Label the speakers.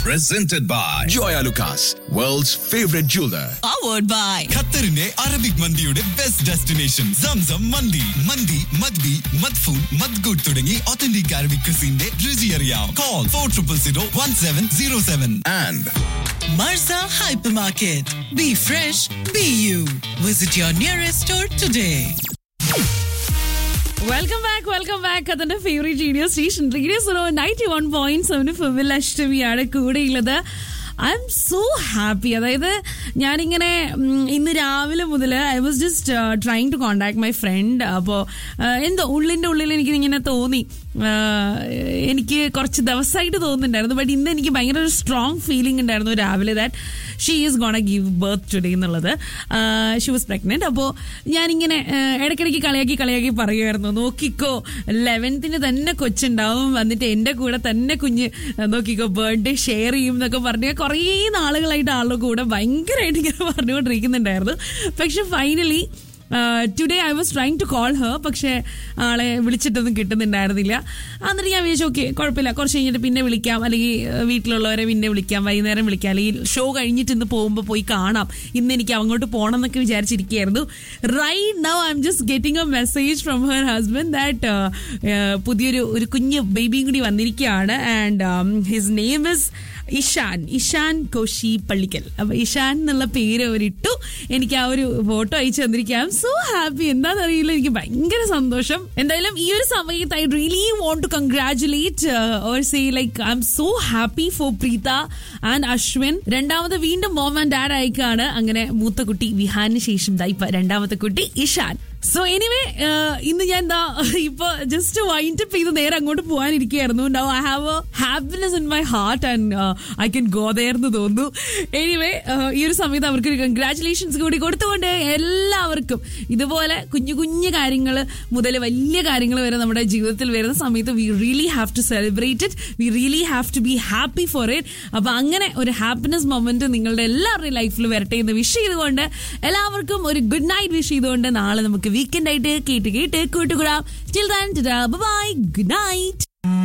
Speaker 1: presented by
Speaker 2: Joya Lucas, world's favorite jeweler.
Speaker 3: powered by
Speaker 4: ഖത്തറിന്റെ Arabic മന്തിയുടെ best destination സംസം മന്തി മന്തി മദ്ബി മദ്ഫൂൻ മദ്ഗുഡ് തുടങ്ങി ഒത്തന്റിക് അറബിക് ക്രിസിന്റെ രുചി അറിയാം call for triple zero one seven zero seven
Speaker 2: And
Speaker 3: Marza Hypermarket. Be fresh, be you. Visit your nearest store today.
Speaker 5: Welcome back welcome back അതിന്റെ ഫേവറേറ്റ് റേഡിയോ സ്റ്റേഷൻ റേഡിയോ സോ നയൻറ്റി വൺ പോയിന്റ് സെവൻ ഫിവിൽ അഷ്ടമിയാണ് കൂടെയുള്ളത് I'm so happy അതായത് ഞാനിങ്ങനെ ഉം, ഇന്ന് രാവിലെ മുതൽ I was just trying to contact my friend അപ്പോൾ എന്തോ ഉള്ളിൻ്റെ ഉള്ളിൽ എനിക്ക് ഇങ്ങനെ തോന്നി ആ, എനിക്ക് കുറച്ച് ദിവസമായിട്ട് തോന്നുന്നുണ്ടായിരുന്നു ബട്ട് ഇന്ന് എനിക്ക് ഭയങ്കര ഒരു സ്ട്രോങ് ഫീലിംഗ് ഉണ്ടായിരുന്നു രാവിലെ that she is gonna give birth today എന്നുള്ളത് ഷി വാസ് പ്രഗ്നന്റ് അപ്പോൾ ഞാനിങ്ങനെ ആ, ഇടയ്ക്കിടയ്ക്ക് കളിയാക്കി കളിയാക്കി പറയുമായിരുന്നു നോക്കിക്കോ ലെവൻത്തിന് തന്നെ കൊച്ചുണ്ടാവും വന്നിട്ട് എൻ്റെ കൂടെ തന്നെ കുഞ്ഞ് ആ, നോക്കിക്കോ ബർത്ത്ഡേ ഷെയർ ചെയ്യും എന്നൊക്കെ പറഞ്ഞ് കുറേ നാളുകളായിട്ട് ആളുടെ കൂടെ ഭയങ്കരമായിട്ട് ഇങ്ങനെ പറഞ്ഞുകൊണ്ടിരിക്കുന്നുണ്ടായിരുന്നു പക്ഷെ finally today I was trying to call her പക്ഷേ ആളെ വിളിച്ചിട്ടൊന്നും കിട്ടുന്നുണ്ടായിരുന്നില്ല എന്നിട്ട് ഞാൻ വിചാരിച്ചു ഓക്കെ കുഴപ്പമില്ല കുറച്ച് കഴിഞ്ഞിട്ട് പിന്നെ വിളിക്കാം അല്ലെങ്കിൽ ആ, വീട്ടിലുള്ളവരെ പിന്നെ വിളിക്കാം വൈകുന്നേരം വിളിക്കാം അല്ലെങ്കിൽ ഷോ കഴിഞ്ഞിട്ട് ഇന്ന് പോകുമ്പോൾ പോയി കാണാം ഇന്ന് എനിക്ക് അങ്ങോട്ട് പോകണം എന്നൊക്കെ വിചാരിച്ചിരിക്കുകയായിരുന്നു right now I'm just getting a message from her husband that പുതിയൊരു ഒരു കുഞ്ഞ് ബേബിയും കൂടി വന്നിരിക്കുകയാണ് and his name is Ishaan Ishaan Koshy Pallickal അപ്പൊ ഇഷാൻ എന്നുള്ള പേര് അവരിട്ടു എനിക്ക് ആ ഒരു ഫോട്ടോ അയച്ചു തന്നിരിക്കാം സോ ഹാപ്പി എന്താണെന്നറിയില്ല എനിക്ക് ഭയങ്കര സന്തോഷം എന്തായാലും ഈ ഒരു സമയത്ത് I really want to congratulate or say like I'm so happy for Preetha and Ashwin രണ്ടാമത് വീണ്ടും മോം ആൻഡ് ഡാഡ് അയക്കാണ് അങ്ങനെ മൂത്ത കുട്ടി വിഹാന് ശേഷം ദാ ഇപ്പൊ രണ്ടാമത്തെ കുട്ടി ഇഷാൻ സോ എനിവേ ഇന്ന് ഞാൻ എന്താ ഇപ്പൊ ജസ്റ്റ് വൈൻഡ് അപ്പ് ചെയ്ത് നേരെ അങ്ങോട്ട് പോകാനിരിക്കുകയായിരുന്നു now I have a happiness in my heart and I can go there എന്ന് തോന്നുന്നു എനിവേ ഈ ഒരു സമയത്ത് അവർക്ക് ഒരു കൺഗ്രാറ്റുലേഷൻസ് കൂടി കൊടുത്തുകൊണ്ട് എല്ലാവർക്കും ഇതുപോലെ കുഞ്ഞു കുഞ്ഞു കാര്യങ്ങൾ മുതൽ വലിയ കാര്യങ്ങൾ വരെ നമ്മുടെ ജീവിതത്തിൽ വരുന്ന സമയത്ത് we really have to celebrate it we really have to be happy for it അപ്പൊ അങ്ങനെ ഒരു ഹാപ്പിനെസ് മൊമെന്റ് നിങ്ങളുടെ എല്ലാവരുടെയും ലൈഫിൽ വരട്ടെ എന്ന് വിഷ് ചെയ്തുകൊണ്ട് എല്ലാവർക്കും ഒരു ഗുഡ് നൈറ്റ് വിഷ് ചെയ്തുകൊണ്ട് നാളെ നമുക്ക് വീക്കെൻഡ് ആയിട്ട് കേട്ട് കേട്ട് കൂട്ടുകൂടാം till then bye good night